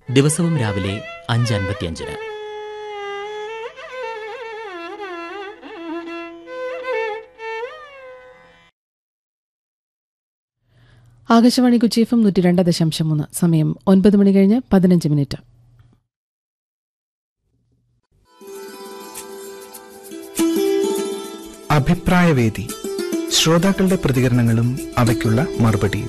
ദിവസവും രാവിലെ അഞ്ച് അൻപത്തിയഞ്ചിന് ആകാശവാണി കൊച്ചി എഫ് എം നൂറ്റി രണ്ട് ദശാംശം മൂന്ന് സമയം ഒൻപത് മണി കഴിഞ്ഞ് പതിനഞ്ച് മിനിറ്റ് അഭിപ്രായവേദി ശ്രോതാക്കളുടെ പ്രതികരണങ്ങളും അവയ്ക്കുള്ള മറുപടിയും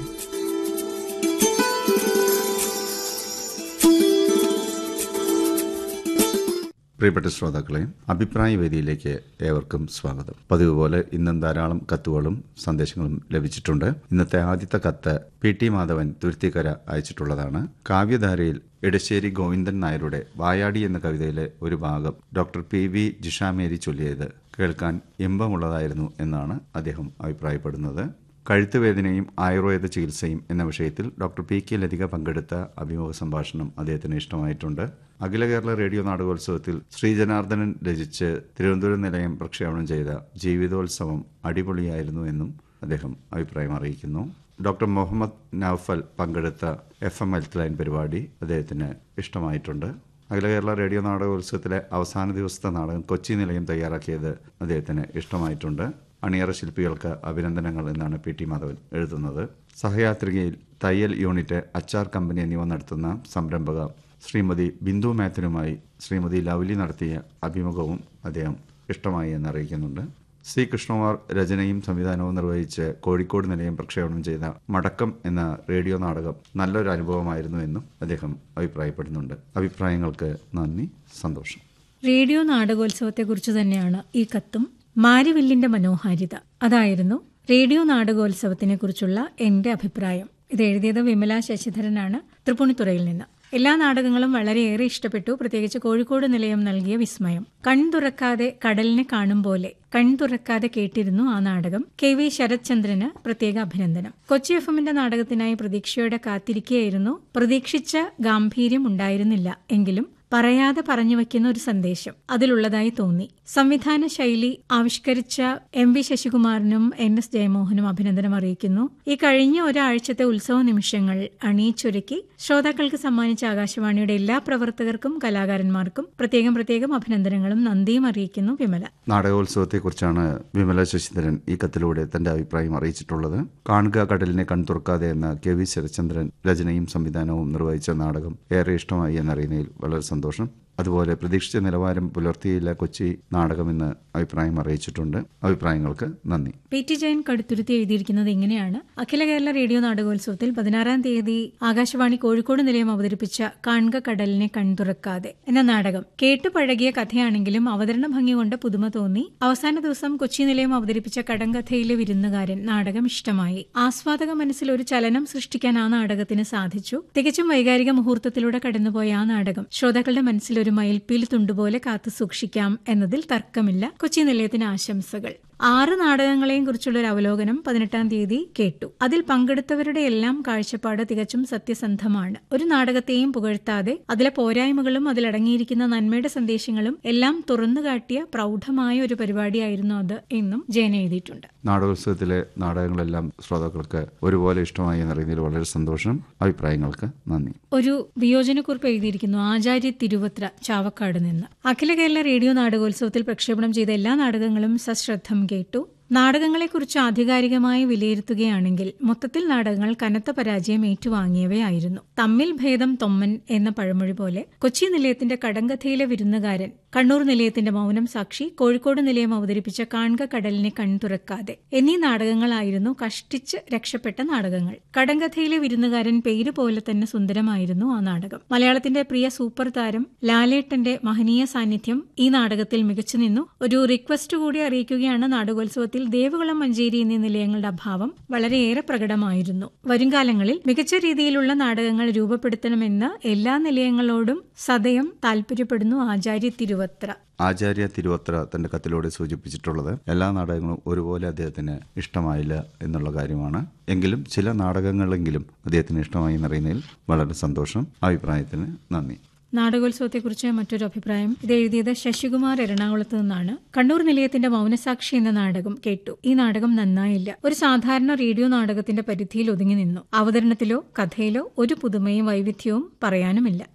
പ്രിയപ്പെട്ട ശ്രോതാക്കളെ അഭിപ്രായ വേദിയിലേക്ക് ഏവർക്കും സ്വാഗതം പതിവ് പോലെ ഇന്നും ധാരാളം കത്തുകളും സന്ദേശങ്ങളും ലഭിച്ചിട്ടുണ്ട് ഇന്നത്തെ ആദ്യത്തെ കത്ത് പി ടി മാധവൻ തുരുത്തിക്കര അയച്ചിട്ടുള്ളതാണ് കാവ്യധാരയിൽ എടശ്ശേരി ഗോവിന്ദൻ നായരുടെ വായാടി എന്ന കവിതയിലെ ഒരു ഭാഗം ഡോക്ടർ പി വി ജിഷാമേരി ചൊല്ലിയത് കേൾക്കാൻ ഇമ്പമുള്ളതായിരുന്നു എന്നാണ് അദ്ദേഹം അഭിപ്രായപ്പെടുന്നത് കഴുത്തുവേദനയും ആയുർവേദ ചികിത്സയും എന്ന വിഷയത്തിൽ ഡോക്ടർ പി കെ ലതിക പങ്കെടുത്ത അഭിമുഖ സംഭാഷണം അദ്ദേഹത്തിന് ഇഷ്ടമായിട്ടുണ്ട് അഖില കേരള റേഡിയോ നാടകോത്സവത്തിൽ ശ്രീജനാർദ്ദനൻ രചിച്ച് തിരുവനന്തപുരം നിലയം പ്രക്ഷേപണം ചെയ്ത ജീവിതോത്സവം അടിപൊളിയായിരുന്നു എന്നും അദ്ദേഹം അഭിപ്രായം അറിയിക്കുന്നു ഡോക്ടർ മുഹമ്മദ് നൌഫൽ പങ്കെടുത്ത എഫ് എം ഹെൽത്ത് ലൈൻ പരിപാടി അദ്ദേഹത്തിന് ഇഷ്ടമായിട്ടുണ്ട് അഖില കേരള റേഡിയോ നാടകോത്സവത്തിലെ അവസാന ദിവസത്തെ നാടകം കൊച്ചി നിലയം തയ്യാറാക്കിയത് അദ്ദേഹത്തിന് ഇഷ്ടമായിട്ടുണ്ട് അണിയറ ശില്പികൾക്ക് അഭിനന്ദനങ്ങൾ എന്നാണ് പി ടി മാധവൻ എഴുതുന്നത് സഹയാത്രികയിൽ തയ്യൽ യൂണിറ്റ് അച്ചാർ കമ്പനി എന്നിവ നടത്തുന്ന സംരംഭക ശ്രീമതി ബിന്ദു മാത്യുനുമായി ശ്രീമതി ലവ്ലി നടത്തിയ അഭിമുഖവും അദ്ദേഹം ഇഷ്ടമായി എന്ന് അറിയിക്കുന്നുണ്ട് സി കൃഷ്ണകുമാർ രചനയും സംവിധാനവും നിർവഹിച്ച് കോഴിക്കോട് നിലയം പ്രക്ഷേപണം ചെയ്ത മടക്കം എന്ന റേഡിയോ നാടകം നല്ലൊരു അനുഭവമായിരുന്നു എന്നും അദ്ദേഹം അഭിപ്രായപ്പെടുന്നുണ്ട് അഭിപ്രായങ്ങൾക്ക് നന്ദി സന്തോഷം റേഡിയോ നാടകോത്സവത്തെക്കുറിച്ച് തന്നെയാണ് ഈ കത്തും മാരിവില്ലിന്റെ മനോഹാരിത അതായിരുന്നു റേഡിയോ നാടകോത്സവത്തിനെ കുറിച്ചുള്ള എന്റെ അഭിപ്രായം ഇത് എഴുതിയത് വിമല ശശിധരനാണ് തൃപ്പൂണിത്തുറയിൽ നിന്ന് എല്ലാ നാടകങ്ങളും വളരെയേറെ ഇഷ്ടപ്പെട്ടു പ്രത്യേകിച്ച് കോഴിക്കോട് നിലയം നൽകിയ വിസ്മയം കൺ തുറക്കാതെ കടലിനെ കാണും പോലെ കൺ തുറക്കാതെ കേട്ടിരുന്നു ആ നാടകം കെ വി ശരത്ചന്ദ്രന് പ്രത്യേക അഭിനന്ദനം കൊച്ചി എഫ് എമ്മിന്റെ നാടകത്തിനായി പ്രതീക്ഷയോടെ കാത്തിരിക്കുകയായിരുന്നു പ്രതീക്ഷിച്ച ഗാംഭീര്യം ഉണ്ടായിരുന്നില്ല എങ്കിലും പറയാതെ പറഞ്ഞു വയ്ക്കുന്ന ഒരു സന്ദേശം അതിലുള്ളതായി തോന്നി സംവിധാന ശൈലി ആവിഷ്കരിച്ച എം വി ശശികുമാറിനും എൻ എസ് ജയമോഹനും അഭിനന്ദനം അറിയിക്കുന്നു ഈ കഴിഞ്ഞ ഒരാഴ്ചത്തെ ഉത്സവ നിമിഷങ്ങൾ അണിയിച്ചൊരുക്കി ശ്രോതാക്കൾക്ക് സമ്മാനിച്ച ആകാശവാണിയുടെ എല്ലാ പ്രവർത്തകർക്കും കലാകാരന്മാർക്കും പ്രത്യേകം പ്രത്യേകം അഭിനന്ദനങ്ങളും നന്ദിയും അറിയിക്കുന്നു വിമല നാടകോത്സവത്തെക്കുറിച്ചാണ് വിമല ശശിധരൻ ഈ കത്തിലൂടെ തന്റെ അഭിപ്രായം അറിയിച്ചിട്ടുള്ളത് കാണുക കടലിനെ കൺതുറക്കാതെ എന്ന കെ വി ശരചന്ദ്രൻ രചനയും സംവിധാനവും നിർവഹിച്ച നാടകം ഏറെ ഇഷ്ടമായി എന്നറിയുന്നതിൽ വളരെ സന്തോഷം അതുപോലെ പ്രതീക്ഷിച്ച നിലവാരം പുലർത്തിയില്ല കൊച്ചി നാടകമെന്ന് അഭിപ്രായം അറിയിച്ചിട്ടുണ്ട് അഭിപ്രായങ്ങൾക്ക് നന്ദി പി ടി ജയൻ കടുത്തുരുത്തി എഴുതിയിരിക്കുന്നത് ഇങ്ങനെയാണ് അഖില കേരള റേഡിയോ നാടകോത്സവത്തിൽ പതിനാറാം തീയതി ആകാശവാണി കോഴിക്കോട് നിലയം അവതരിപ്പിച്ച കാൺക കടലിനെ കൺതുറക്കാതെ എന്ന നാടകം കേട്ടു പഴകിയ കഥയാണെങ്കിലും അവതരണ ഭംഗി കൊണ്ട് പുതുമ തോന്നി അവസാന ദിവസം കൊച്ചി നിലയം അവതരിപ്പിച്ച കടങ്കഥയിലെ വിരുന്നുകാരൻ നാടകം ഇഷ്ടമായി ആസ്വാദക മനസ്സിൽ ഒരു ചലനം സൃഷ്ടിക്കാൻ ആ നാടകത്തിന് സാധിച്ചു തികച്ചും വൈകാരിക മുഹൂർത്തത്തിലൂടെ കടന്നുപോയ ആ നാടകം ശ്രോതാക്കളുടെ മനസ്സിൽ ഒരു മയിൽപ്പീൽ തുണ്ടുപോലെ കാത്തു സൂക്ഷിക്കാം എന്നതിൽ തർക്കമില്ല കൊച്ചി നിലയത്തിന് ആശംസകൾ ആറ് നാടകങ്ങളെയും കുറിച്ചുള്ള ഒരു അവലോകനം പതിനെട്ടാം തീയതി കേട്ടു അതിൽ പങ്കെടുത്തവരുടെ എല്ലാം കാഴ്ചപ്പാട് തികച്ചും സത്യസന്ധമാണ് ഒരു നാടകത്തെയും പുകഴ്ത്താതെ അതിലെ പോരായ്മകളും അതിലടങ്ങിയിരിക്കുന്ന നന്മയുടെ സന്ദേശങ്ങളും എല്ലാം തുറന്നു കാട്ടിയ പ്രൗഢമായ ഒരു പരിപാടിയായിരുന്നു അത് എന്നും ജയൻ എഴുതിയിട്ടുണ്ട് നാടകോത്സവത്തിലെ നാടകങ്ങളെല്ലാം ശ്രോതാക്കൾക്ക് ഒരുപോലെ ഇഷ്ടമായി എന്നറിയുന്നതിൽ വളരെ സന്തോഷം അഭിപ്രായങ്ങൾക്ക് നന്ദി ഒരു വിയോജനക്കുറിപ്പ് എഴുതിയിരിക്കുന്നു ആചാര്യ തിരുവത്ര ചാവക്കാട് നിന്ന് അഖില കേരള റേഡിയോ നാടകോത്സവത്തിൽ പ്രക്ഷേപണം ചെയ്ത എല്ലാ നാടകങ്ങളും സശ്രദ്ധം കേട്ടു നാടകങ്ങളെക്കുറിച്ച് ആധികാരികമായി വിലയിരുത്തുകയാണെങ്കിൽ മൊത്തത്തിൽ നാടകങ്ങൾ കനത്ത പരാജയം ഏറ്റുവാങ്ങിയവയായിരുന്നു തമ്മിൽ ഭേദം തൊമ്മൻ എന്ന പഴമൊഴി പോലെ കൊച്ചി നിലയത്തിന്റെ കടങ്കഥയിലെ വിരുന്നുകാരൻ കണ്ണൂർ നിലയത്തിന്റെ മൗനം സാക്ഷി കോഴിക്കോട് നിലയം അവതരിപ്പിച്ച കാൺക കടലിനെ കൺതുറക്കാതെ എന്നീ നാടകങ്ങളായിരുന്നു കഷ്ടിച്ച് രക്ഷപ്പെട്ട നാടകങ്ങൾ കടങ്കഥയിലെ വിരുന്നുകാരൻ പേര് പോലെ തന്നെ സുന്ദരമായിരുന്നു ആ നാടകം മലയാളത്തിന്റെ പ്രിയ സൂപ്പർ താരം ലാലേട്ടന്റെ മഹനീയ സാന്നിധ്യം ഈ നാടകത്തിൽ മികച്ചു നിന്നു ഒരു റിക്വസ്റ്റ് കൂടി അറിയിക്കുകയാണ് നാടകോത്സവത്തിൽ ദേവകുളം മഞ്ചേരി എന്നീ നിലയങ്ങളുടെ അഭാവം വളരെയേറെ പ്രകടമായിരുന്നു വരുംകാലങ്ങളിൽ മികച്ച രീതിയിലുള്ള നാടകങ്ങൾ രൂപപ്പെടുത്തണമെന്ന് എല്ലാ നിലയങ്ങളോടും സദയം താൽപര്യപ്പെടുന്നു ആചാര്യ തിരുവത്ര ആചാര്യ തിരുവത്ര തന്റെ കത്തിലൂടെ സൂചിപ്പിച്ചിട്ടുള്ളത് എല്ലാ നാടകങ്ങളും ഒരുപോലെ അദ്ദേഹത്തിന് ഇഷ്ടമായില്ല എന്നുള്ള കാര്യമാണ് എങ്കിലും ചില നാടകങ്ങളെങ്കിലും അദ്ദേഹത്തിന് ഇഷ്ടമായി എന്നറിയുന്നതിൽ വളരെ സന്തോഷം അഭിപ്രായത്തിന് നന്ദി നാടകോത്സവത്തെക്കുറിച്ച് മറ്റൊരു അഭിപ്രായം ഇത് എഴുതിയത് ശശികുമാർ എറണാകുളത്ത് നിന്നാണ് കണ്ണൂർ നിലയത്തിന്റെ മൗനസാക്ഷി എന്ന നാടകം കേട്ടു ഈ നാടകം നന്നായില്ല ഒരു സാധാരണ റേഡിയോ നാടകത്തിന്റെ പരിധിയിൽ ഒതുങ്ങി നിന്നു അവതരണത്തിലോ കഥയിലോ ഒരു പുതുമയും വൈവിധ്യവും പറയാനുമില്ല